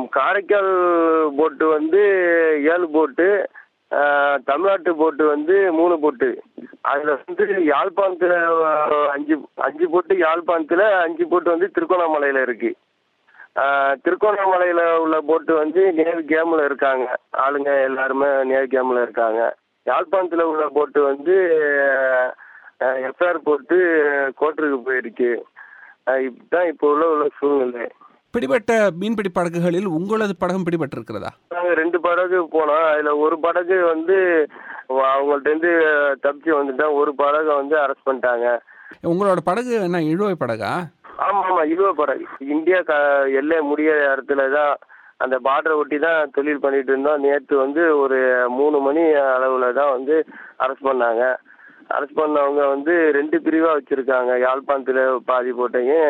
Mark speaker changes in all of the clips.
Speaker 1: காரைக்கால் போட்டு வந்து ஏழு போட்டு ஆஹ், தமிழ்நாட்டு போட்டு வந்து மூணு போட்டு அதில் வந்து யாழ்ப்பாணத்தில் அஞ்சு அஞ்சு போட்டு யாழ்ப்பாணத்தில் அஞ்சு போட்டு வந்து திருக்கோணமலையில் இருக்கு ஆஹ், திருக்கோணமலையில் உள்ள போட்டு வந்து நேவி கேமில் இருக்காங்க ஆளுங்க எல்லாருமே நேவி கேமில் இருக்காங்க யாழ்ப்பாணத்தில் உள்ள போட்டு வந்து எஃப்ஆர் போட்டு கோட்டருக்கு போயிருக்கு ஆஹ், இப்படிதான் இப்போ உள்ள உள்ள சூழ்நிலை
Speaker 2: பிடிபட்ட மீன்பிடி படகுகளில் உங்களது படகும் பிடிபட்டிருக்கிறதா
Speaker 1: நாங்க ரெண்டு படகு போனோம் அதுல ஒரு படகு வந்து அவங்கள்ட்ட இருந்து தப்பிச்சு வந்துட்டோம் ஒரு படகை வந்து அரெஸ்ட் பண்ணிட்டாங்க
Speaker 2: உங்களோட படகு என்ன இழுவை படகா
Speaker 1: ஆமா ஆமா இழுவ படகு இந்தியா க எல்லை முடிய இடத்துல தான் அந்த பார்டரை ஒட்டி தான் தொழில் பண்ணிட்டு இருந்தோம் நேற்று வந்து ஒரு மூணு மணி அளவுல தான் வந்து அரெஸ்ட் பண்ணாங்க அரெஸ்ட் பண்ணவங்க வந்து ரெண்டு பிரிவா வச்சிருக்காங்க யாழ்ப்பாணத்துல பாதி போட்டையும்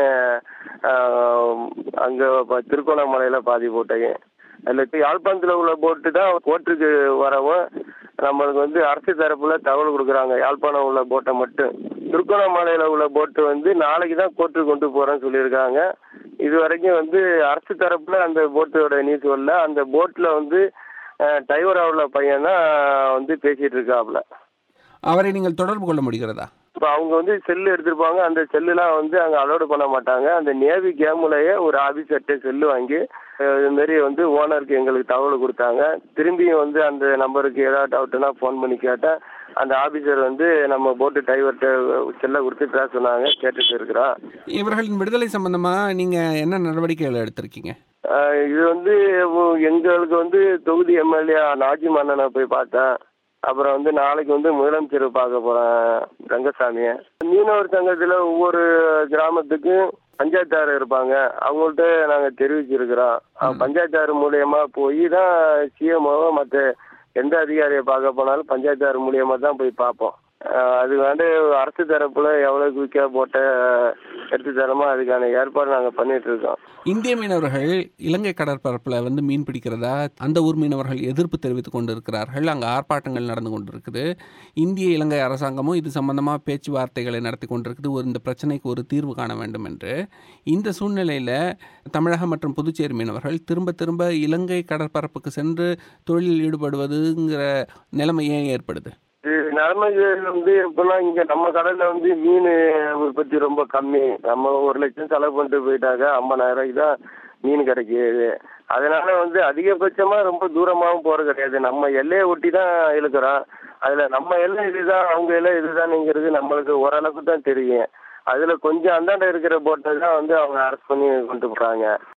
Speaker 1: ஆஹ், அங்க ப- திருக்கோணமலையில பாதி போட்டையும் அதில் இப்போ யாழ்ப்பாணத்தில் உள்ள போட்டு தான் கோர்ட்டுக்கு வரவும் நம்மளுக்கு வந்து அரசு தரப்புல தகவல் கொடுக்குறாங்க யாழ்ப்பாணம் உள்ள போட்டை மட்டும் திருக்கோணமலையில் உள்ள போட்டு வந்து நாளைக்கு தான் கோர்ட்டுக்கு கொண்டு போகிறேன்னு சொல்லியிருக்காங்க இது வரைக்கும் வந்து அரசு தரப்புல அந்த போட்டோட நியூஸ் வரல அந்த போட்டில் வந்து டிரைவராக உள்ள பையன் தான் வந்து பேசிகிட்டு இருக்காப்புல
Speaker 2: அவரை நீங்கள் தொடர்பு கொள்ள முடிகிறதா
Speaker 1: இப்போ அவங்க வந்து செல்லு எடுத்திருப்பாங்க அந்த செல்லுலாம் வந்து அங்கே அலோடு பண்ண மாட்டாங்க அந்த நேவி கேமுலையே ஒரு ஆஃபீஸர்கிட்ட செல்லு வாங்கி அஹ் இது மாதிரி வந்து ஓனருக்கு எங்களுக்கு தகவல் கொடுத்தாங்க திரும்பியும் வந்து அந்த நம்பருக்கு ஏதாவது டவுட்னா ஃபோன் பண்ணி கேட்டேன் அந்த ஆஃபீஸர் வந்து நம்ம போட்டு டிரைவர்கிட்ட செல்லை கொடுத்து பேச சொன்னாங்க கேட்டுட்டு இருக்கிறோம்
Speaker 2: இவர்களின் விடுதலை சம்பந்தமா நீங்க என்ன நடவடிக்கைகள் எடுத்திருக்கீங்க
Speaker 1: அஹ் இது வந்து உ- எங்களுக்கு வந்து தொகுதி எம்எல்ஏ நாஜி மன்னனை போய் பார்த்தேன் அப்புறம் வந்து நாளைக்கு வந்து முதலமைச்சர் பார்க்க போறேன் ரங்கசாமியை மீனவர் சங்கத்தில் ஒவ்வொரு கிராமத்துக்கும் பஞ்சாயத்தார் இருப்பாங்க அவங்கள்ட்ட நாங்கள் தெரிவிச்சிருக்கிறோம் அவங்க பஞ்சாயத்தார் மூலியமா போய் தான் சிஎம்ஓவை மற்ற எந்த அதிகாரியை பார்க்க போனாலும் பஞ்சாயத்தார் மூலியமா தான் போய் பார்ப்போம் அஹ் அது வந்து அரசு தரப்புல எவ்வளவு குயிக்கா போட்ட எடுத்து தரமோ அதுக்கான ஏற்பாடு நாங்க பண்ணிட்டு இருக்கோம்
Speaker 2: இந்திய மீனவர்கள் இலங்கை கடற்பரப்பில் வந்து மீன் பிடிக்கிறதா அந்த ஊர் மீனவர்கள் எதிர்ப்பு தெரிவித்துக் கொண்டிருக்கிறார்கள் அங்கே ஆர்ப்பாட்டங்கள் நடந்து கொண்டிருக்குது இந்திய இலங்கை அரசாங்கமும் இது சம்பந்தமாக பேச்சுவார்த்தைகளை நடத்தி கொண்டிருக்குது ஒரு இந்த பிரச்சனைக்கு ஒரு தீர்வு காண வேண்டும் என்று இந்த சூழ்நிலையில் தமிழகம் மற்றும் புதுச்சேரி மீனவர்கள் திரும்ப திரும்ப இலங்கை கடற்பரப்புக்கு சென்று தொழிலில் ஈடுபடுவதுங்கிற நிலைமை ஏன் ஏற்படுது
Speaker 1: இது நடைமுறை வந்து எப்படின்னா இங்க நம்ம கடல்ல வந்து மீன் உற்பத்தி ரொம்ப கம்மி நம்ம ஒரு லட்சம் செலவு பண்ணிட்டு போயிட்டாக்க ஐம்பதாயிரம் ரூபாய்க்கு தான் மீன் கிடைக்குது அதனால வந்து அதிகபட்சமா ரொம்ப தூரமாவும் போறது கிடையாது நம்ம எல்லையை ஒட்டி தான் இழுக்கிறோம் அதுல நம்ம எல்லை இதுதான் அவங்க எல்லை இதுதான்ங்கிறது நம்மளுக்கு ஓரளவுக்கு தான் தெரியும் அதுல கொஞ்சம் அந்தாண்ட இருக்கிற போட்டை தான் வந்து அவங்க அரெஸ்ட் பண்ணி கொண்டு போறாங்க